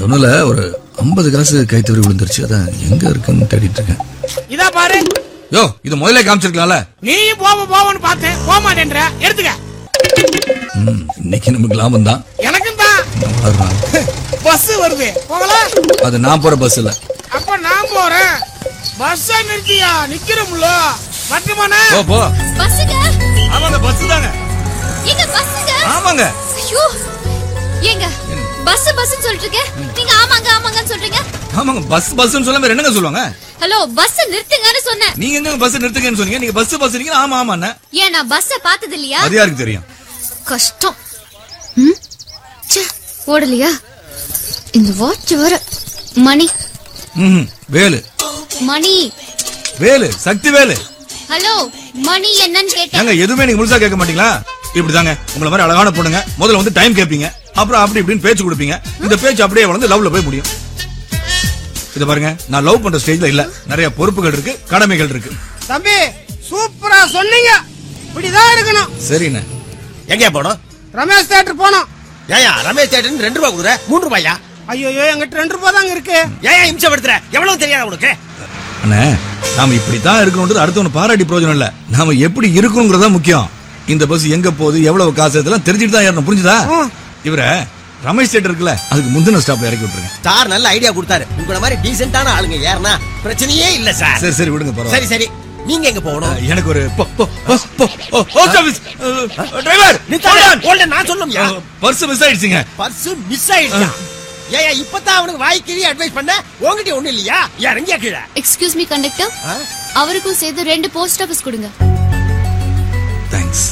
ஒண்ணும் இல்ல ஒரு ஐம்பது காசு கைத்தறி விழுந்துருச்சு அதான் எங்க இருக்குன்னு தேடிட்டு இருக்கேன் இதா பாரு யோ இது முதல்ல காமிச்சிருக்கலாம்ல நீயும் போவ போவன்னு பார்த்தேன் போக மாட்டேன்ற எடுத்துக்க ம், இன்னைக்கு நமக்கு லாபம் தான் எனக்கும் தான் பஸ் வருது போகலாம் அது நான் போற பஸ் இல்ல அப்ப நான் போறேன் பஸ் நிறுத்தியா நிக்கிறோம்ல மட்டுமானே போ போ பஸ்ஸுங்க ஆமாங்க பஸ் தாங்க எங்க பஸ்ஸுங்க ஆமாங்க ஐயோ ஏங்க பஸ் பஸ் சொல்லிட்டு இருக்கேன் நீங்க ஆமாங்க ஆமாங்கன்னு சொல்றீங்க ஆமாங்க பஸ் பஸ்ன்னு சொல்லாம வேற என்னங்க சொல்லுவாங்க ஹலோ பஸ் நிறுத்துங்கன்னு சொன்னேன் நீங்க எங்க பஸ் நிறுத்துங்கன்னு சொன்னீங்க நீங்க பஸ் பஸ் நீங்க ஆமா ஆமா ஏன் நான் பஸ்ஸ பார்த்தது இல்லையா அது யாருக்கு தெரியும் கஷ்டம் ம்? ச்சே, ஓடலையா இந்த வாட்ச் வர மணி ம் வேலு மணி வேலு சக்தி வேலு ஹலோ மணி என்னன்னு கேட்டேன் ஏங்க எதுவுமே நீங்க முழுசா கேட்க மாட்டீங்களா இப்படிதாங்க உங்களை மாதிரி அழகான பொண்ணுங்க முதல்ல வந்து டைம் கேட்பீங்க அப்புறம் அப்படி இப்படின்னு பேச்சு கொடுப்பீங்க இந்த பேச்சு அப்படியே வளர்ந்து லவ்ல போய் முடியும் இத பாருங்க நான் லவ் பண்ற ஸ்டேஜ்ல இல்ல நிறைய பொறுப்புகள் இருக்கு கடமைகள் இருக்கு தம்பி சூப்பரா சொன்னீங்க இப்படிதான் இருக்கணும் சரிண்ணே எங்கயா போனோம் ரமேஷ் தேட்டர் போனோம் ஏயா ரமேஷ் தேட்டர் ரெண்டு ரூபா கொடுக்குற மூணு ரூபாயா ஐயோ எங்கிட்ட ரெண்டு ரூபாய் தாங்க இருக்கு ஏயா இம்சப்படுத்துற எவ்வளவு தெரியாத உனக்கு அண்ணே நாம இப்படித்தான் இருக்கணும்ன்றது அடுத்தவன பாராட்டி பிரயோஜனம் இல்ல நாம எப்படி இருக்கணுங்கிறதா முக்கியம் இந்த பஸ் எங்க போகுது எவ்வளவு காசு இதெல்லாம் தெரிஞ்சுட்டு தான் ஏறணும் புரிஞ்சுதா இவர ரமேஷ் தேட்டர் இருக்குல்ல அதுக்கு முந்தின ஸ்டாப்ல இறக்கி விட்டுருங்க சார் நல்ல ஐடியா கொடுத்தாரு உங்கள மாதிரி டீசென்டான ஆளுங்க ஏறனா பிரச்சனையே இல்ல சார் சரி சரி விடுங்க பரவாயில்ல சரி சரி நீங்க எங்க போகணும் எனக்கு ஒரு போ- போ- போ- போ- போ- போஸ்ட் ஆபீஸ் டிரைவர் ஓல்டன் நான் சொல்லும்யா பர்ஸ் மிஸ் ஆயிடுச்சுங்க பர்ஸ் மிஸ் ஆயிடுச்சா ஏயா இப்பதான் அவனுக்கு வாய்க்கிழி அட்வைஸ் பண்ண உங்ககிட்ட ஒண்ணு இல்லையா இறங்கியா கீழே எக்ஸ்கியூஸ் மீ கண்டக்டர் ஆ? அவருக்கும் சேர்த்து ரெண்டு போஸ்ட் ஆபீஸ் கொடுங்க தேங்க்ஸ்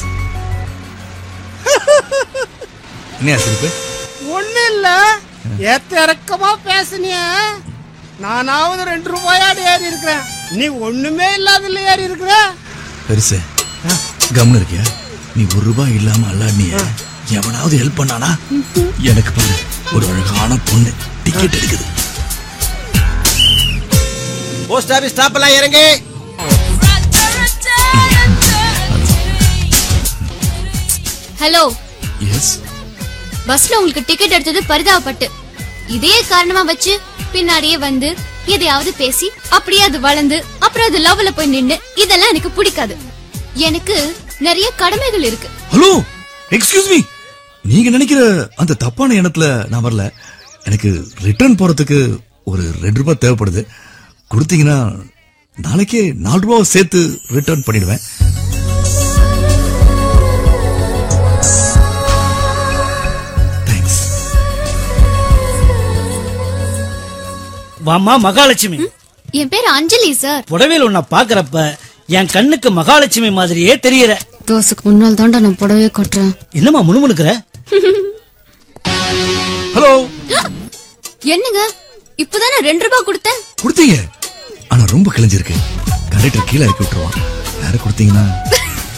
என்ன சிரிப்பு ஒண்ணு இல்ல ஏத்த இறக்கமா பேசுனிய நானாவது ரெண்டு ரூபாயாடு ஏறி இருக்கிறேன் நீ ஒண்ணுமே இல்லாததுல ஏறி இருக்கிற பெருசு கம்னு இருக்கியா நீ ஒரு ரூபாய் இல்லாம அல்லாடினிய எவனாவது ஹெல்ப் பண்ணானா எனக்கு பாரு ஒரு அழகான பொண்ணு டிக்கெட் எடுக்குது போஸ்ட் ஆபீஸ் ஸ்டாப் எல்லாம் இறங்கு ஹலோ எஸ் பஸ்ல உங்களுக்கு டிக்கெட் எடுத்தது பரிதாபப்பட்டு இதே காரணமா வச்சு பின்னாடியே வந்து எதையாவது பேசி அப்படியே அது வளர்ந்து அப்புறம் அது லவ்ல போய் நின்னு இதெல்லாம் எனக்கு பிடிக்காது எனக்கு நிறைய கடமைகள் இருக்கு ஹலோ எக்ஸ்கியூஸ் மீ நீங்க நினைக்கிற அந்த தப்பான எண்ணத்துல நான் வரல எனக்கு ரிட்டர்ன் போறதுக்கு ஒரு ரெண்டு ரூபாய் தேவைப்படுது கொடுத்தீங்கன்னா நாளைக்கே நாலு ரூபாய் சேர்த்து ரிட்டர்ன் பண்ணிடுவேன் தேங்க்ஸ் வாமா மகாலட்சுமி என் பேர் அஞ்சலி சார் புடவையில் உன்னை பாக்குறப்ப என் கண்ணுக்கு மகாலட்சுமி மாதிரியே தெரியற தோசுக்கு முன்னால் தாண்டா நான் புடவையே கட்டுறேன் என்னம்மா முணுமுணுக்கிற ஹலோ என்னங்க இப்பதானே ரெண்டு ரூபாய் கொடுத்தேன் கொடுத்தீங்க ஆனா ரொம்ப கிழிஞ்சிருக்கு கண்டக்டர் கீழே இறக்கி விட்டுருவான் வேற கொடுத்தீங்கன்னா